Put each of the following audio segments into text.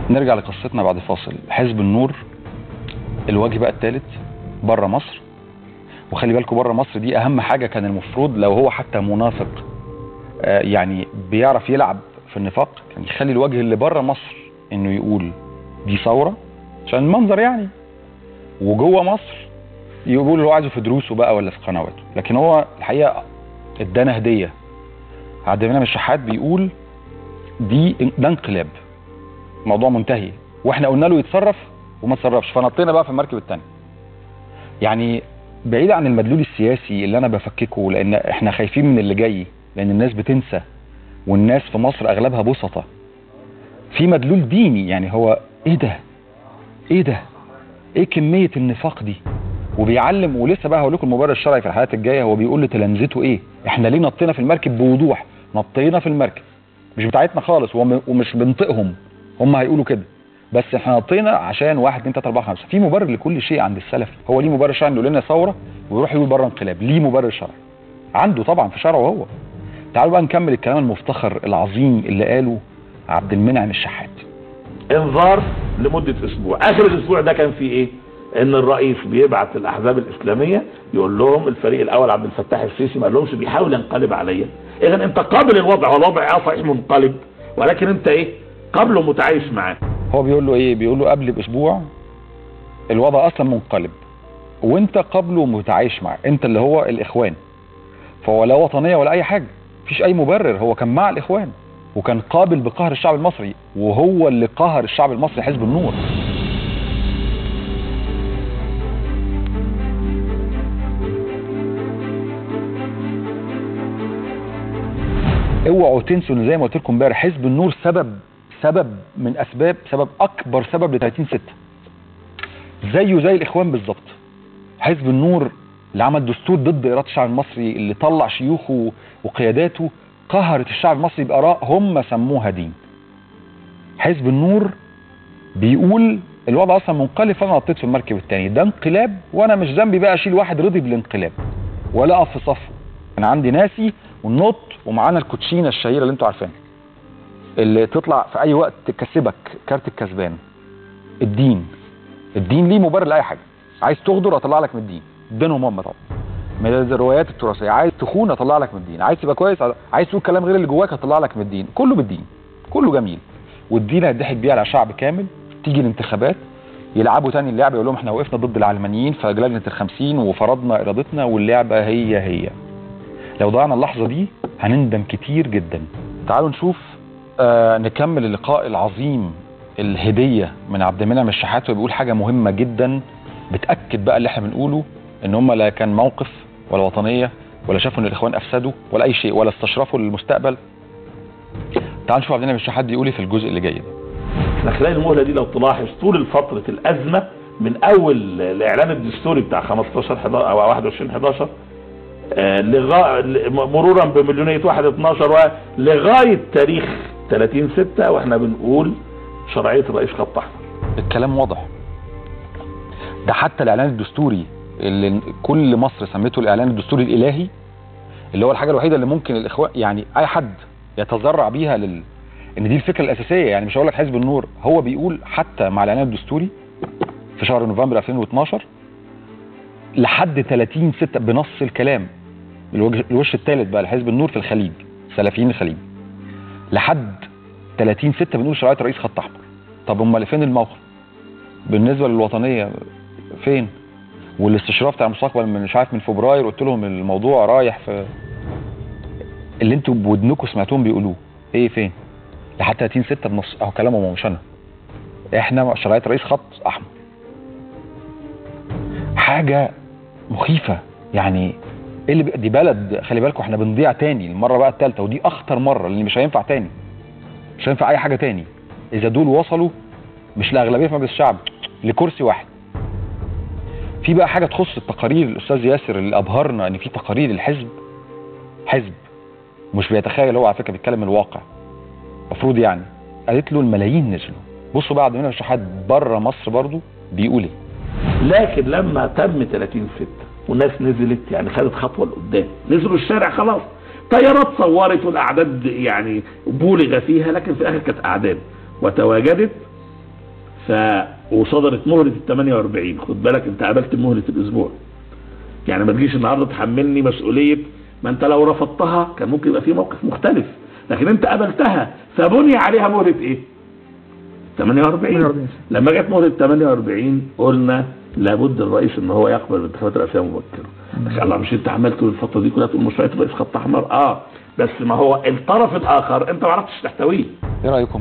نرجع لقصتنا بعد فاصل حزب النور الوجه بقى الثالث بره مصر وخلي بالكم بره مصر دي اهم حاجه كان المفروض لو هو حتى منافق آه، يعني بيعرف يلعب في النفاق كان يخلي الوجه اللي بره مصر انه يقول دي ثوره عشان المنظر يعني وجوه مصر يقول اللي هو عايزه في دروسه بقى ولا في قنواته لكن هو الحقيقه ادانا هديه عبد المنعم الشحات بيقول دي ده انقلاب موضوع منتهي واحنا قلنا له يتصرف وما تصرفش فنطينا بقى في المركب الثانيه يعني بعيد عن المدلول السياسي اللي انا بفككه لان احنا خايفين من اللي جاي لان الناس بتنسى والناس في مصر اغلبها بسطة في مدلول ديني يعني هو ايه ده ايه ده ايه كمية النفاق دي وبيعلم ولسه بقى هقول لكم المبرر الشرعي في الحلقات الجايه هو بيقول لتلامذته ايه احنا ليه نطينا في المركب بوضوح نطينا في المركب مش بتاعتنا خالص وم- ومش بنطقهم هم هيقولوا كده بس احنا نطينا عشان واحد اتنين تلاته اربعه خمسه في مبرر لكل شيء عند السلف هو ليه مبرر شرعي يقول لنا ثوره ويروح يقول بره انقلاب ليه مبرر شرعي عنده طبعا في شرعه هو تعالوا بقى نكمل الكلام المفتخر العظيم اللي قاله عبد المنعم الشحات انذار لمده اسبوع اخر الاسبوع ده كان فيه ايه ان الرئيس بيبعت الاحزاب الاسلاميه يقول لهم الفريق الاول عبد الفتاح السيسي ما قالهمش بيحاول ينقلب عليا اذا انت قابل الوضع هو الوضع اه صحيح منقلب ولكن انت ايه قابله متعايش معاه هو بيقول له ايه بيقول له قبل باسبوع الوضع اصلا منقلب وانت قبله متعايش معاه انت اللي هو الاخوان فهو لا وطنيه ولا اي حاجه مفيش اي مبرر هو كان مع الاخوان وكان قابل بقهر الشعب المصري وهو اللي قهر الشعب المصري حزب النور اوعوا تنسوا ان زي ما قلت لكم امبارح حزب النور سبب سبب من اسباب سبب اكبر سبب ل 30 6 زيه زي الاخوان بالظبط حزب النور اللي عمل دستور ضد اراده الشعب المصري اللي طلع شيوخه وقياداته قهرت الشعب المصري باراء هم سموها دين حزب النور بيقول الوضع اصلا منقلب فانا نطيت في المركب الثاني ده انقلاب وانا مش ذنبي بقى اشيل واحد رضي بالانقلاب ولا اقف في صفه انا عندي ناسي ونط ومعانا الكوتشينه الشهيره اللي انتوا عارفينها اللي تطلع في اي وقت تكسبك كارت الكسبان الدين الدين ليه مبرر لاي حاجه عايز تغدر اطلع لك من الدين دينهم هم طبعا من الروايات التراثيه عايز تخون اطلع لك من الدين عايز تبقى كويس عايز تقول كلام غير اللي جواك اطلع لك من الدين كله بالدين كله جميل والدين هيضحك بيه على شعب كامل تيجي الانتخابات يلعبوا تاني اللعبه يقول لهم احنا وقفنا ضد العلمانيين في لجنه الخمسين وفرضنا ارادتنا واللعبه هي هي لو ضيعنا اللحظه دي هنندم كتير جدا تعالوا نشوف آه نكمل اللقاء العظيم الهديه من عبد المنعم الشحات وبيقول حاجه مهمه جدا بتاكد بقى اللي احنا بنقوله ان هم لا كان موقف ولا وطنيه ولا شافوا ان الاخوان افسدوا ولا اي شيء ولا استشرفوا للمستقبل تعالوا نشوف عبد المنعم الشحات بيقول ايه في الجزء اللي جاي ده احنا خلال المهله دي لو تلاحظ طول فتره الازمه من اول الاعلان الدستوري بتاع 15 11 او 21 11 آه، لغا... ل- مرورا بمليونيه 1 12 ولغايه تاريخ 30 6 واحنا بنقول شرعيه الرئيس خط احمر الكلام واضح ده حتى الاعلان الدستوري اللي كل مصر سمته الاعلان الدستوري الالهي اللي هو الحاجه الوحيده اللي ممكن الاخوان يعني اي حد يتذرع بيها لل ان دي الفكره الاساسيه يعني مش هقول لك حزب النور هو بيقول حتى مع الاعلان الدستوري في شهر نوفمبر 2012 لحد 30 6 بنص الكلام الوجه الوش الثالث بقى لحزب النور في الخليج سلفيين الخليج لحد 30 6 بنقول شرعيه رئيس خط احمر طب امال فين الموقف بالنسبه للوطنيه فين والاستشراف بتاع المستقبل من مش عارف من فبراير قلت لهم الموضوع رايح في اللي انتوا بودنكم سمعتوهم بيقولوه ايه فين لحد 30 6 بنص اهو كلامهم مش انا احنا شرعيه رئيس خط احمر حاجه مخيفه يعني ايه اللي بي- دي بلد خلي بالكم احنا بنضيع تاني المره بقى الثالثه ودي اخطر مره لان مش هينفع تاني مش هينفع اي حاجه تاني اذا دول وصلوا مش لاغلبيه في مجلس الشعب لكرسي واحد في بقى حاجه تخص التقارير الاستاذ ياسر اللي ابهرنا ان في تقارير الحزب حزب مش بيتخيل هو على فكره بيتكلم من الواقع المفروض يعني قالت له الملايين نزلوا بصوا بقى عبد المنعم الشحات بره مصر برضو بيقول ايه لكن لما تم 30 6 والناس نزلت يعني خدت خطوه لقدام نزلوا الشارع خلاص طيارات صورت والاعداد يعني بولغ فيها لكن في الاخر كانت اعداد وتواجدت ف وصدرت مهله ال 48 خد بالك انت قابلت مهله الاسبوع يعني ما تجيش النهارده تحملني مسؤوليه ما انت لو رفضتها كان ممكن يبقى في موقف مختلف لكن انت قابلتها فبني عليها مهله ايه 48 48. لما جت مهله 48 قلنا لابد الرئيس ان هو يقبل الانتخابات الرئاسيه مبكره لكن الله مش انت عمال طول الفتره دي كلها تقول مشروعيه الرئيس خط احمر اه بس ما هو الطرف الاخر انت ما عرفتش تحتويه ايه رايكم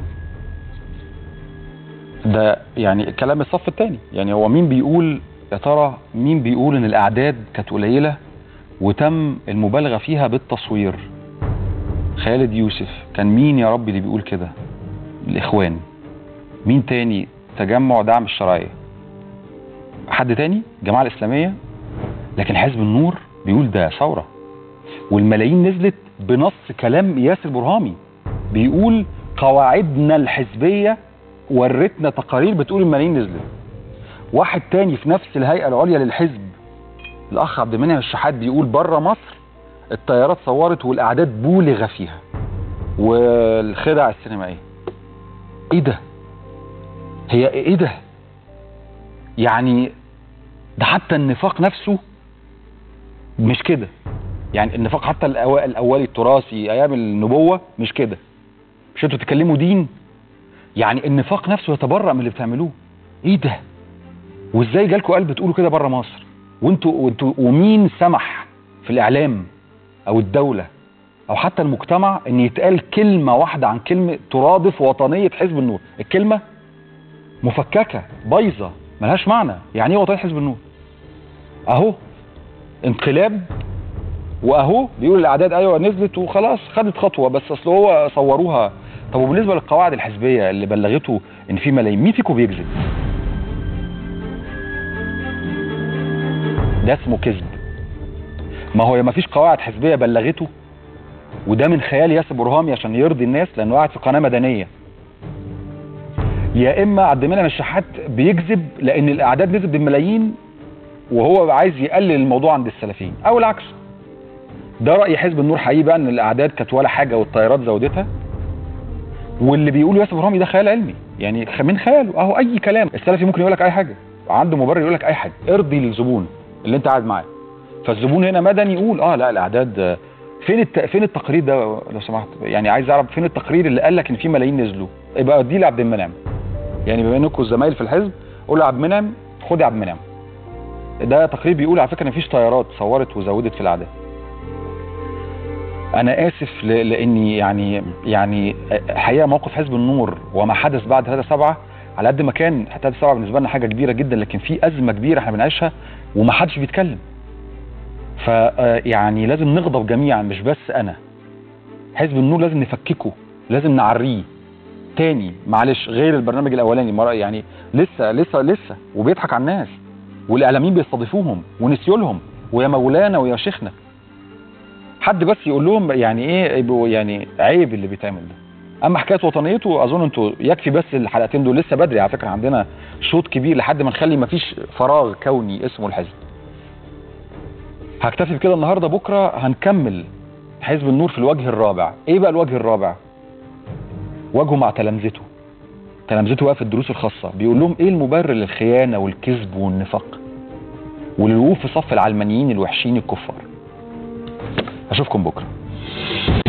ده يعني كلام الصف الثاني يعني هو مين بيقول يا ترى مين بيقول ان الاعداد كانت قليله وتم المبالغه فيها بالتصوير خالد يوسف كان مين يا رب اللي بيقول كده الاخوان مين تاني تجمع دعم الشرعيه حد تاني الجماعه الاسلاميه لكن حزب النور بيقول ده ثوره والملايين نزلت بنص كلام ياسر برهامي بيقول قواعدنا الحزبيه ورتنا تقارير بتقول الملايين نزلت واحد تاني في نفس الهيئه العليا للحزب الاخ عبد المنعم الشحات بيقول بره مصر الطيارات صورت والاعداد بولغ فيها والخدع السينمائيه ايه ده هي ايه ده يعني ده حتى النفاق نفسه مش كده يعني النفاق حتى الأو- الاولي التراثي ايام النبوه مش كده مش انتوا تتكلموا دين يعني النفاق نفسه يتبرأ من اللي بتعملوه ايه ده وازاي جالكوا قلب تقولوا كده بره مصر وانتوا وانتوا ومين سمح في الاعلام او الدوله او حتى المجتمع ان يتقال كلمه واحده عن كلمه ترادف وطنيه حزب النور الكلمه مفككه بايظه ملهاش معنى يعني ايه وطنيه حزب النور اهو انقلاب واهو بيقول الاعداد ايوه نزلت وخلاص خدت خطوه بس اصل هو صوروها طب وبالنسبه للقواعد الحزبيه اللي بلغته ان في ملايين مين فيكم بيكذب ده اسمه كذب ما هو ما فيش قواعد حزبيه بلغته وده من خيال ياسر برهامي عشان يرضي الناس لانه قاعد في قناه مدنيه يا اما عبد المنعم الشحات بيكذب لان الاعداد نزلت بالملايين وهو عايز يقلل الموضوع عند السلفيين او العكس ده راي حزب النور حقيقي بقى ان الاعداد كانت ولا حاجه والطيارات زودتها واللي بيقوله ياسر برهامي ده خيال علمي يعني خ- من خياله اهو اي كلام السلفي ممكن يقول لك اي حاجه عنده مبرر يقول لك اي حاجه ارضي للزبون اللي انت قاعد معاه فالزبون هنا مدني يقول اه لا الاعداد آه، فين الت... فين التقرير ده لو سمحت يعني عايز اعرف فين التقرير اللي قال لك ان في ملايين نزلوا يبقى اديه لعبد المنعم يعني بما انكم زمايل في الحزب قول لعبد المنعم خد يا عبد المنعم ده تقرير بيقول على فكره ان مفيش طيارات صورت وزودت في الاعداد انا اسف ل- لاني يعني يعني حقيقه موقف حزب النور وما حدث بعد 3 7 على قد ما كان 3 7 بالنسبه لنا حاجه كبيره جدا لكن في ازمه كبيره احنا بنعيشها وما حدش بيتكلم ف يعني لازم نغضب جميعا مش بس انا حزب النور لازم نفككه لازم نعريه تاني معلش غير البرنامج الاولاني مرة يعني لسه لسه لسه وبيضحك على الناس والاعلاميين بيستضيفوهم ونسيوا لهم ويا مولانا ويا شيخنا حد بس يقول لهم يعني ايه يبقوا يعني عيب اللي بيتعمل ده اما حكايه وطنيته اظن انتوا يكفي بس الحلقتين دول لسه بدري على فكره عندنا شوط كبير لحد ما نخلي مفيش فراغ كوني اسمه الحزب هكتفي بكده النهارده بكره هنكمل حزب النور في الوجه الرابع ايه بقى الوجه الرابع واجهه مع تلامذته تلامذته بقى في الدروس الخاصه بيقول لهم ايه المبرر للخيانه والكذب والنفاق وللوقوف في صف العلمانيين الوحشين الكفار اشوفكم بكره